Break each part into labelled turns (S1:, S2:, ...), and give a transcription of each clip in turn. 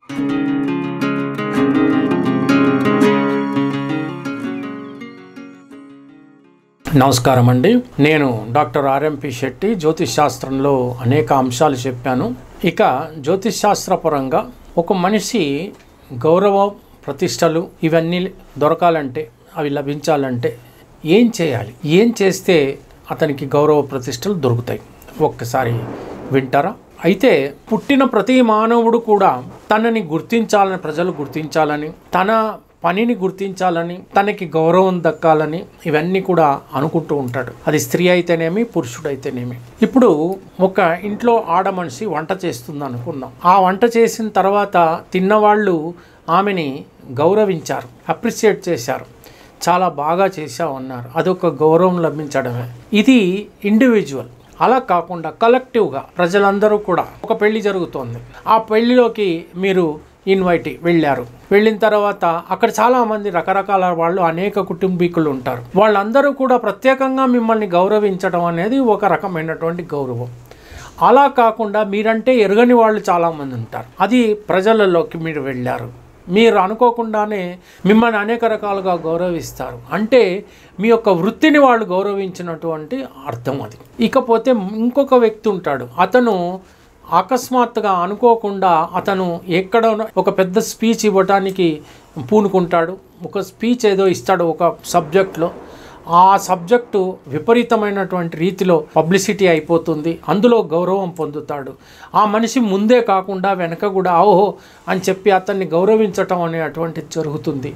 S1: నమస్కారం అండి నేను డాక్టర్ ఆర్ఎంపి శెట్టి జ్యోతిష్ శాస్త్రంలో అనేక అంశాలు చెప్పాను ఇక జ్యోతిష్ శాస్త్రపరంగా ఒక మనిషి గౌరవం ప్రతిష్టలు ఇవన్నీ దొరకాలంటే అవి లభించాలంటే ఏం చేయాలి ఏం చేస్తే అతనికి గౌరవ ప్రతిష్టలు దొరుకుతాయి ఒక్కసారి వింటారా అయితే పుట్టిన ప్రతి మానవుడు కూడా తనని గుర్తించాలని ప్రజలు గుర్తించాలని తన పనిని గుర్తించాలని తనకి గౌరవం దక్కాలని ఇవన్నీ కూడా అనుకుంటూ ఉంటాడు అది స్త్రీ అయితేనేమి పురుషుడు అయితేనేమి ఇప్పుడు ఒక ఇంట్లో ఆడ మనిషి వంట చేస్తుంది అనుకుందాం ఆ వంట చేసిన తర్వాత తిన్నవాళ్ళు ఆమెని గౌరవించారు అప్రిషియేట్ చేశారు చాలా బాగా చేశావు అన్నారు అదొక గౌరవం లభించడమే ఇది ఇండివిజువల్ అలా కాకుండా కలెక్టివ్గా ప్రజలందరూ కూడా ఒక పెళ్లి జరుగుతోంది ఆ పెళ్లిలోకి మీరు ఇన్వైట్ వెళ్ళారు వెళ్ళిన తర్వాత అక్కడ చాలా మంది రకరకాల వాళ్ళు అనేక కుటుంబీకులు ఉంటారు వాళ్ళందరూ కూడా ప్రత్యేకంగా మిమ్మల్ని గౌరవించడం అనేది ఒక రకమైనటువంటి గౌరవం అలా కాకుండా మీరంటే ఎరగని వాళ్ళు చాలామంది ఉంటారు అది ప్రజలలోకి మీరు వెళ్ళారు మీరు అనుకోకుండానే మిమ్మల్ని అనేక రకాలుగా గౌరవిస్తారు అంటే మీ యొక్క వృత్తిని వాళ్ళు గౌరవించినటువంటి అర్థం అది ఇకపోతే ఇంకొక వ్యక్తి ఉంటాడు అతను అకస్మాత్తుగా అనుకోకుండా అతను ఎక్కడ ఒక పెద్ద స్పీచ్ ఇవ్వటానికి పూనుకుంటాడు ఒక స్పీచ్ ఏదో ఇస్తాడు ఒక సబ్జెక్ట్లో ఆ సబ్జెక్టు విపరీతమైనటువంటి రీతిలో పబ్లిసిటీ అయిపోతుంది అందులో గౌరవం పొందుతాడు ఆ మనిషి ముందే కాకుండా వెనక కూడా ఓహో అని చెప్పి అతన్ని గౌరవించటం అనేటువంటిది జరుగుతుంది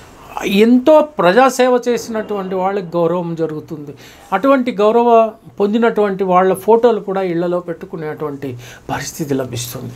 S1: ఎంతో ప్రజాసేవ చేసినటువంటి వాళ్ళకి గౌరవం జరుగుతుంది అటువంటి గౌరవ పొందినటువంటి వాళ్ళ ఫోటోలు కూడా ఇళ్లలో పెట్టుకునేటువంటి పరిస్థితి లభిస్తుంది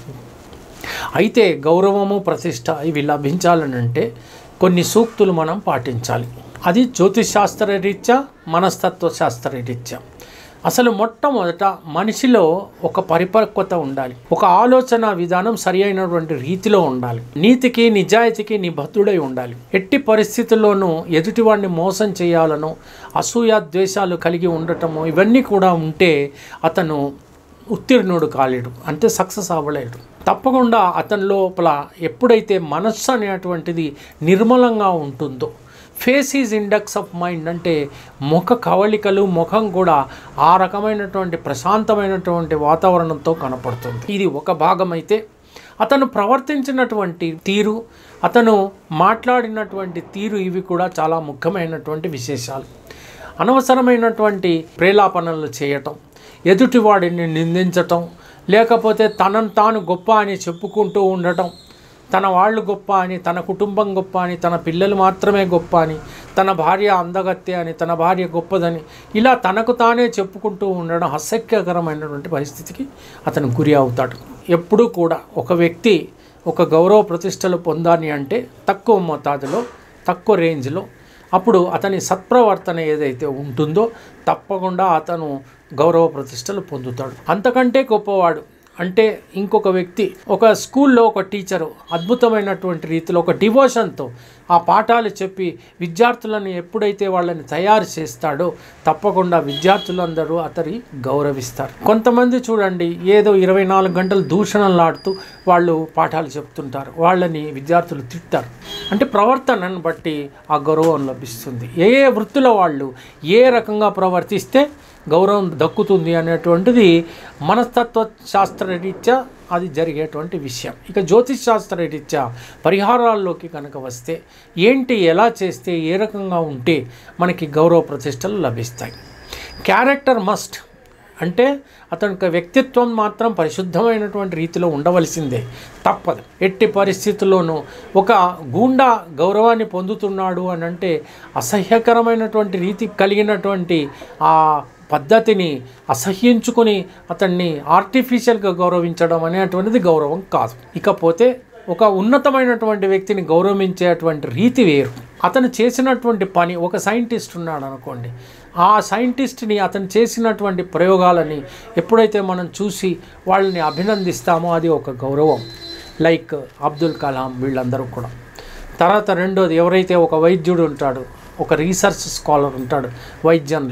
S1: అయితే గౌరవము ప్రతిష్ట ఇవి లభించాలనంటే కొన్ని సూక్తులు మనం పాటించాలి అది జ్యోతిష్ శాస్త్ర రీత్యా మనస్తత్వ శాస్త్ర రీత్యా అసలు మొట్టమొదట మనిషిలో ఒక పరిపక్వత ఉండాలి ఒక ఆలోచన విధానం సరి అయినటువంటి రీతిలో ఉండాలి నీతికి నిజాయితీకి నిబద్ధుడై ఉండాలి ఎట్టి పరిస్థితుల్లోనూ ఎదుటివాడిని మోసం చేయాలనో అసూయ ద్వేషాలు కలిగి ఉండటము ఇవన్నీ కూడా ఉంటే అతను ఉత్తీర్ణుడు కాలేడు అంటే సక్సెస్ అవ్వలేడు తప్పకుండా అతని లోపల ఎప్పుడైతే మనస్సు అనేటువంటిది నిర్మలంగా ఉంటుందో face is index of mind అంటే ముఖ కవళికలు ముఖం కూడా ఆ రకమైనటువంటి ప్రశాంతమైనటువంటి వాతావరణంతో కనపడుతుంది ఇది ఒక భాగం అయితే అతను ప్రవర్తించినటువంటి తీరు అతను మాట్లాడినటువంటి తీరు ఇవి కూడా చాలా ముఖ్యమైనటువంటి విశేషాలు అనవసరమైనటువంటి ప్రేలాపనలు చేయటం ఎదుటివాడిని నిందించటం లేకపోతే తనను తాను గొప్ప అని చెప్పుకుంటూ ఉండటం తన వాళ్ళు గొప్ప అని తన కుటుంబం గొప్ప అని తన పిల్లలు మాత్రమే గొప్ప అని తన భార్య అందగత్తే అని తన భార్య గొప్పదని ఇలా తనకు తానే చెప్పుకుంటూ ఉండడం అసఖ్యకరమైనటువంటి పరిస్థితికి అతను గురి అవుతాడు ఎప్పుడూ కూడా ఒక వ్యక్తి ఒక గౌరవ ప్రతిష్టలు పొందాలి అంటే తక్కువ మోతాదులో తక్కువ రేంజ్లో అప్పుడు అతని సత్ప్రవర్తన ఏదైతే ఉంటుందో తప్పకుండా అతను గౌరవ ప్రతిష్టలు పొందుతాడు అంతకంటే గొప్పవాడు అంటే ఇంకొక వ్యక్తి ఒక స్కూల్లో ఒక టీచరు అద్భుతమైనటువంటి రీతిలో ఒక డివోషన్తో ఆ పాఠాలు చెప్పి విద్యార్థులను ఎప్పుడైతే వాళ్ళని తయారు చేస్తాడో తప్పకుండా విద్యార్థులందరూ అతని గౌరవిస్తారు కొంతమంది చూడండి ఏదో ఇరవై నాలుగు గంటలు దూషణలాడుతూ వాళ్ళు పాఠాలు చెప్తుంటారు వాళ్ళని విద్యార్థులు తిట్టారు అంటే ప్రవర్తనను బట్టి ఆ గౌరవం లభిస్తుంది ఏ ఏ వృత్తిలో వాళ్ళు ఏ రకంగా ప్రవర్తిస్తే గౌరవం దక్కుతుంది అనేటువంటిది మనస్తత్వ శాస్త్ర రీత్యా అది జరిగేటువంటి విషయం ఇక జ్యోతిష్ శాస్త్ర రీత్యా పరిహారాల్లోకి కనుక వస్తే ఏంటి ఎలా చేస్తే ఏ రకంగా ఉంటే మనకి గౌరవ ప్రతిష్టలు లభిస్తాయి క్యారెక్టర్ మస్ట్ అంటే అతని యొక్క వ్యక్తిత్వం మాత్రం పరిశుద్ధమైనటువంటి రీతిలో ఉండవలసిందే తప్పదు ఎట్టి పరిస్థితుల్లోనూ ఒక గూండా గౌరవాన్ని పొందుతున్నాడు అని అంటే అసహ్యకరమైనటువంటి రీతి కలిగినటువంటి ఆ పద్ధతిని అసహ్యించుకుని అతన్ని ఆర్టిఫిషియల్గా గౌరవించడం అనేటువంటిది గౌరవం కాదు ఇకపోతే ఒక ఉన్నతమైనటువంటి వ్యక్తిని గౌరవించేటువంటి రీతి వేరు అతను చేసినటువంటి పని ఒక సైంటిస్ట్ ఉన్నాడు అనుకోండి ఆ సైంటిస్ట్ని అతను చేసినటువంటి ప్రయోగాలని ఎప్పుడైతే మనం చూసి వాళ్ళని అభినందిస్తామో అది ఒక గౌరవం లైక్ అబ్దుల్ కలాం వీళ్ళందరూ కూడా తర్వాత రెండోది ఎవరైతే ఒక వైద్యుడు ఉంటాడు ఒక రీసెర్చ్ స్కాలర్ ఉంటాడు వైద్యంలో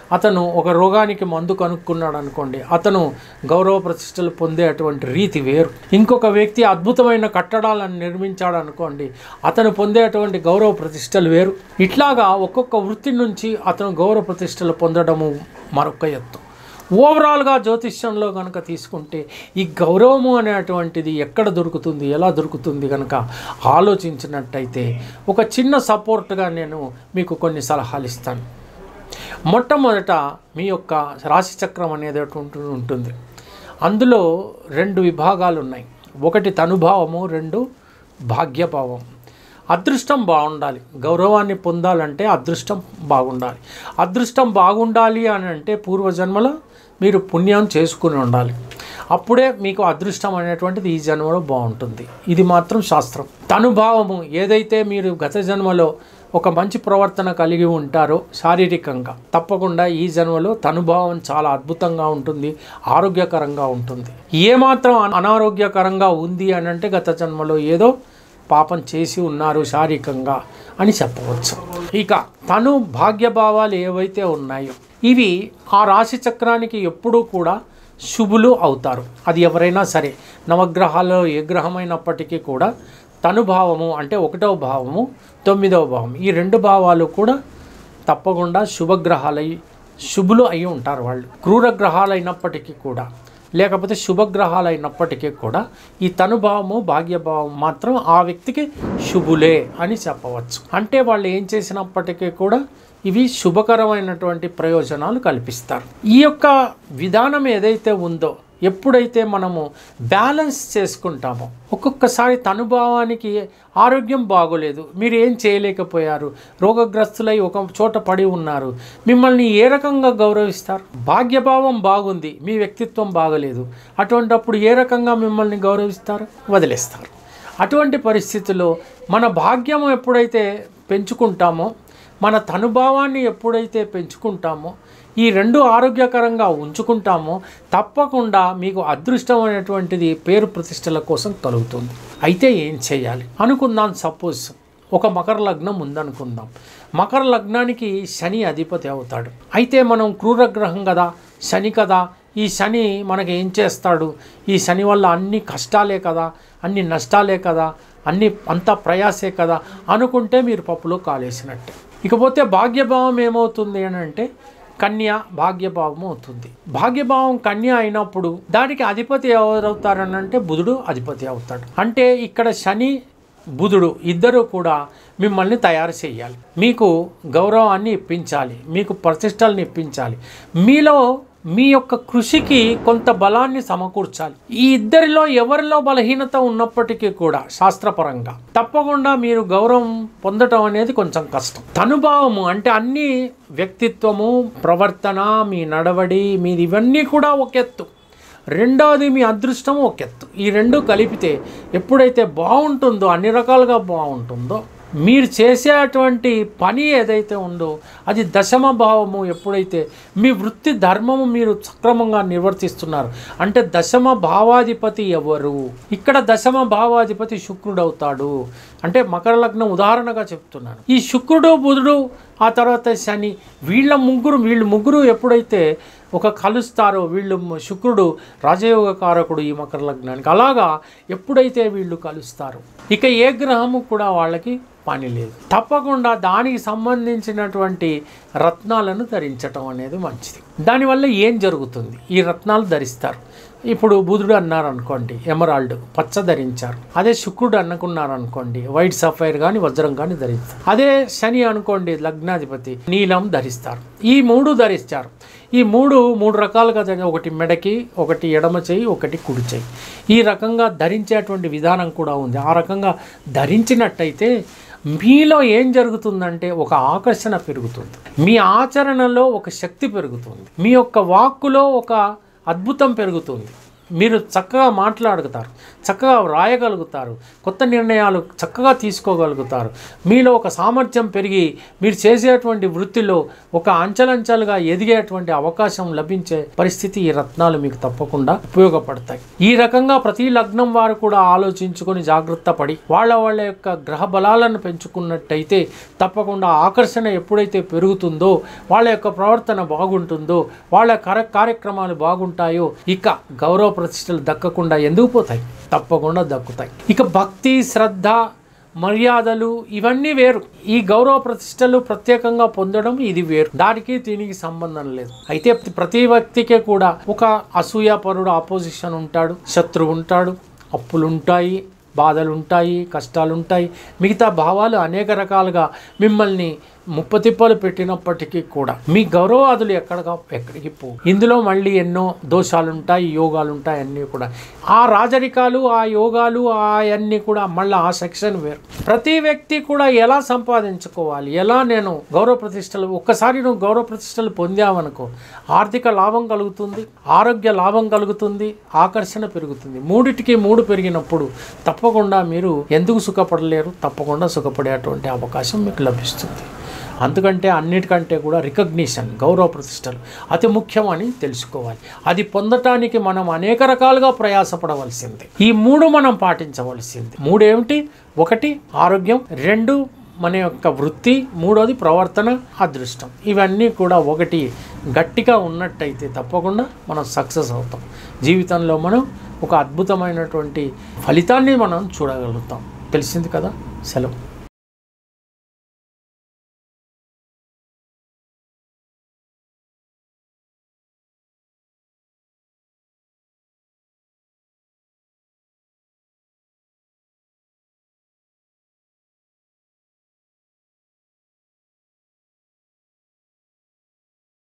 S1: అతను ఒక రోగానికి మందు కనుక్కున్నాడు అనుకోండి అతను గౌరవ ప్రతిష్టలు పొందేటువంటి రీతి వేరు ఇంకొక వ్యక్తి అద్భుతమైన కట్టడాలను నిర్మించాడు అనుకోండి అతను పొందేటువంటి గౌరవ ప్రతిష్టలు వేరు ఇట్లాగా ఒక్కొక్క వృత్తి నుంచి అతను గౌరవ ప్రతిష్టలు పొందడము మరొక ఎత్తు ఓవరాల్గా జ్యోతిష్యంలో కనుక తీసుకుంటే ఈ గౌరవము అనేటువంటిది ఎక్కడ దొరుకుతుంది ఎలా దొరుకుతుంది కనుక ఆలోచించినట్టయితే ఒక చిన్న సపోర్ట్గా నేను మీకు కొన్ని సలహాలు ఇస్తాను మొట్టమొదట మీ యొక్క రాశి చక్రం అనేది ఉంటు- ఉంటుంది అందులో రెండు విభాగాలు ఉన్నాయి ఒకటి తనుభావము రెండు భాగ్యభావం అదృష్టం బాగుండాలి గౌరవాన్ని పొందాలంటే అదృష్టం బాగుండాలి అదృష్టం బాగుండాలి అని అంటే పూర్వజన్మలో మీరు పుణ్యం చేసుకుని ఉండాలి అప్పుడే మీకు అదృష్టం అనేటువంటిది ఈ జన్మలో బాగుంటుంది ఇది మాత్రం శాస్త్రం తనుభావము ఏదైతే మీరు గత జన్మలో ఒక మంచి ప్రవర్తన కలిగి ఉంటారో శారీరకంగా తప్పకుండా ఈ జన్మలో తనుభావం చాలా అద్భుతంగా ఉంటుంది ఆరోగ్యకరంగా ఉంటుంది ఏమాత్రం అన- అనారోగ్యకరంగా ఉంది అని అంటే గత జన్మలో ఏదో పాపం చేసి ఉన్నారు శారీరకంగా అని చెప్పవచ్చు ఇక తను భాగ్యభావాలు ఏవైతే ఉన్నాయో ఇవి ఆ రాశి చక్రానికి ఎప్పుడూ కూడా శుభులు అవుతారు అది ఎవరైనా సరే నవగ్రహాల్లో ఏ గ్రహమైనప్పటికీ కూడా తను భావము అంటే ఒకటవ భావము తొమ్మిదవ భావం ఈ రెండు భావాలు కూడా తప్పకుండా శుభగ్రహాలై శుభులు అయి ఉంటారు వాళ్ళు క్రూర గ్రహాలు అయినప్పటికీ కూడా లేకపోతే శుభగ్రహాలు అయినప్పటికీ కూడా ఈ తనుభావము భాగ్యభావం మాత్రం ఆ వ్యక్తికి శుభులే అని చెప్పవచ్చు అంటే వాళ్ళు ఏం చేసినప్పటికీ కూడా ఇవి శుభకరమైనటువంటి ప్రయోజనాలు కల్పిస్తారు ఈ యొక్క విధానం ఏదైతే ఉందో ఎప్పుడైతే మనము బ్యాలెన్స్ చేసుకుంటామో ఒక్కొక్కసారి తనుభావానికి ఆరోగ్యం బాగోలేదు మీరు ఏం చేయలేకపోయారు రోగగ్రస్తులై ఒక చోట పడి ఉన్నారు మిమ్మల్ని ఏ రకంగా గౌరవిస్తారు భాగ్యభావం బాగుంది మీ వ్యక్తిత్వం బాగలేదు అటువంటప్పుడు ఏ రకంగా మిమ్మల్ని గౌరవిస్తారు వదిలేస్తారు అటువంటి పరిస్థితుల్లో మన భాగ్యం ఎప్పుడైతే పెంచుకుంటామో మన తనుభావాన్ని ఎప్పుడైతే పెంచుకుంటామో ఈ రెండు ఆరోగ్యకరంగా ఉంచుకుంటామో తప్పకుండా మీకు అదృష్టం అనేటువంటిది పేరు ప్రతిష్టల కోసం కలుగుతుంది అయితే ఏం చేయాలి అనుకుందాం సపోజ్ ఒక మకర లగ్నం ఉందనుకుందాం మకర లగ్నానికి శని అధిపతి అవుతాడు అయితే మనం క్రూరగ్రహం కదా శని కదా ఈ శని మనకి ఏం చేస్తాడు ఈ శని వల్ల అన్ని కష్టాలే కదా అన్ని నష్టాలే కదా అన్ని అంతా ప్రయాసే కదా అనుకుంటే మీరు పప్పులో కాలేసినట్టే ఇకపోతే భాగ్యభావం ఏమవుతుంది అని అంటే కన్య భాగ్యభావం అవుతుంది భాగ్యభావం కన్య అయినప్పుడు దానికి అధిపతి ఎవరవుతారని అంటే బుధుడు అధిపతి అవుతాడు అంటే ఇక్కడ శని బుధుడు ఇద్దరు కూడా మిమ్మల్ని తయారు చేయాలి మీకు గౌరవాన్ని ఇప్పించాలి మీకు ప్రతిష్టల్ని ఇప్పించాలి మీలో మీ యొక్క కృషికి కొంత బలాన్ని సమకూర్చాలి ఈ ఇద్దరిలో ఎవరిలో బలహీనత ఉన్నప్పటికీ కూడా శాస్త్రపరంగా తప్పకుండా మీరు గౌరవం పొందటం అనేది కొంచెం కష్టం తనుభావము అంటే అన్ని వ్యక్తిత్వము ప్రవర్తన మీ నడవడి మీది ఇవన్నీ కూడా ఒక ఎత్తు రెండవది మీ అదృష్టం ఒక ఎత్తు ఈ రెండు కలిపితే ఎప్పుడైతే బాగుంటుందో అన్ని రకాలుగా బాగుంటుందో మీరు చేసేటువంటి పని ఏదైతే ఉందో అది దశమ భావము ఎప్పుడైతే మీ వృత్తి ధర్మము మీరు సక్రమంగా నిర్వర్తిస్తున్నారు అంటే దశమ భావాధిపతి ఎవరు ఇక్కడ దశమ భావాధిపతి శుక్రుడు అవుతాడు అంటే మకర లగ్నం ఉదాహరణగా చెప్తున్నాను ఈ శుక్రుడు బుధుడు ఆ తర్వాత శని వీళ్ళ ముగ్గురు వీళ్ళు ముగ్గురు ఎప్పుడైతే ఒక కలుస్తారో వీళ్ళు శుక్రుడు రాజయోగ కారకుడు ఈ మకర లగ్నానికి అలాగా ఎప్పుడైతే వీళ్ళు కలుస్తారో ఇక ఏ గ్రహము కూడా వాళ్ళకి పని లేదు తప్పకుండా దానికి సంబంధించినటువంటి రత్నాలను ధరించటం అనేది మంచిది దానివల్ల ఏం జరుగుతుంది ఈ రత్నాలు ధరిస్తారు ఇప్పుడు బుధుడు అన్నారు అనుకోండి ఎమరాల్డ్ పచ్చ ధరించారు అదే శుక్రుడు అనుకున్నారు అనుకోండి వైట్ సఫైర్ కానీ వజ్రం కానీ ధరిస్తారు అదే శని అనుకోండి లగ్నాధిపతి నీలం ధరిస్తారు ఈ మూడు ధరిస్తారు ఈ మూడు మూడు రకాలుగా ధరి- ఒకటి మెడకి ఒకటి ఎడమ చెయ్యి ఒకటి కుడి చెయ్యి ఈ రకంగా ధరించేటువంటి విధానం కూడా ఉంది ఆ రకంగా ధరించినట్టయితే మీలో ఏం జరుగుతుందంటే ఒక ఆకర్షణ పెరుగుతుంది మీ ఆచరణలో ఒక శక్తి పెరుగుతుంది మీ యొక్క వాక్కులో ఒక అద్భుతం పెరుగుతుంది మీరు చక్కగా మాట్లాడగలుగుతారు చక్కగా వ్రాయగలుగుతారు కొత్త నిర్ణయాలు చక్కగా తీసుకోగలుగుతారు మీలో ఒక సామర్థ్యం పెరిగి మీరు చేసేటువంటి వృత్తిలో ఒక అంచెలంచెలుగా ఎదిగేటువంటి అవకాశం లభించే పరిస్థితి ఈ రత్నాలు మీకు తప్పకుండా ఉపయోగపడతాయి ఈ రకంగా ప్రతి లగ్నం వారు కూడా ఆలోచించుకొని జాగ్రత్త పడి వాళ్ళ వాళ్ళ యొక్క గ్రహ బలాలను పెంచుకున్నట్టయితే తప్పకుండా ఆకర్షణ ఎప్పుడైతే పెరుగుతుందో వాళ్ళ యొక్క ప్రవర్తన బాగుంటుందో వాళ్ళ కర కార్యక్రమాలు బాగుంటాయో ఇక గౌరవ ప్రతిష్టలు దక్కకుండా ఎందుకు పోతాయి తప్పకుండా దక్కుతాయి ఇక భక్తి శ్రద్ధ మర్యాదలు ఇవన్నీ వేరు ఈ గౌరవ ప్రతిష్టలు ప్రత్యేకంగా పొందడం ఇది వేరు దానికి దీనికి సంబంధం లేదు అయితే ప్రతి వ్యక్తికి కూడా ఒక అసూయాపరుడు ఆపోజిషన్ ఉంటాడు శత్రువు ఉంటాడు అప్పులుంటాయి బాధలు ఉంటాయి కష్టాలు ఉంటాయి మిగతా భావాలు అనేక రకాలుగా మిమ్మల్ని ముప్పతిప్పలు పెట్టినప్పటికీ కూడా మీ గౌరవాదులు ఎక్కడగా ఎక్కడికి పో ఇందులో మళ్ళీ ఎన్నో దోషాలు ఉంటాయి యోగాలు ఉంటాయి అన్నీ కూడా ఆ రాజరికాలు ఆ యోగాలు అవన్నీ కూడా మళ్ళీ ఆ సెక్షన్ వేరు ప్రతి వ్యక్తి కూడా ఎలా సంపాదించుకోవాలి ఎలా నేను గౌరవ ప్రతిష్టలు ఒక్కసారి నువ్వు గౌరవ ప్రతిష్టలు పొందావనుకో ఆర్థిక లాభం కలుగుతుంది ఆరోగ్య లాభం కలుగుతుంది ఆకర్షణ పెరుగుతుంది మూడిటికి మూడు పెరిగినప్పుడు తప్పకుండా మీరు ఎందుకు సుఖపడలేరు తప్పకుండా సుఖపడేటువంటి అవకాశం మీకు లభిస్తుంది అందుకంటే అన్నిటికంటే కూడా రికగ్నిషన్ గౌరవ ప్రతిష్టలు అతి ముఖ్యమని తెలుసుకోవాలి అది పొందటానికి మనం అనేక రకాలుగా ప్రయాసపడవలసింది ఈ మూడు మనం పాటించవలసింది మూడు ఏమిటి ఒకటి ఆరోగ్యం రెండు మన యొక్క వృత్తి మూడోది ప్రవర్తన అదృష్టం ఇవన్నీ కూడా ఒకటి గట్టిగా ఉన్నట్టయితే తప్పకుండా మనం సక్సెస్ అవుతాం జీవితంలో మనం ఒక అద్భుతమైనటువంటి ఫలితాన్ని మనం చూడగలుగుతాం తెలిసింది కదా సెలవు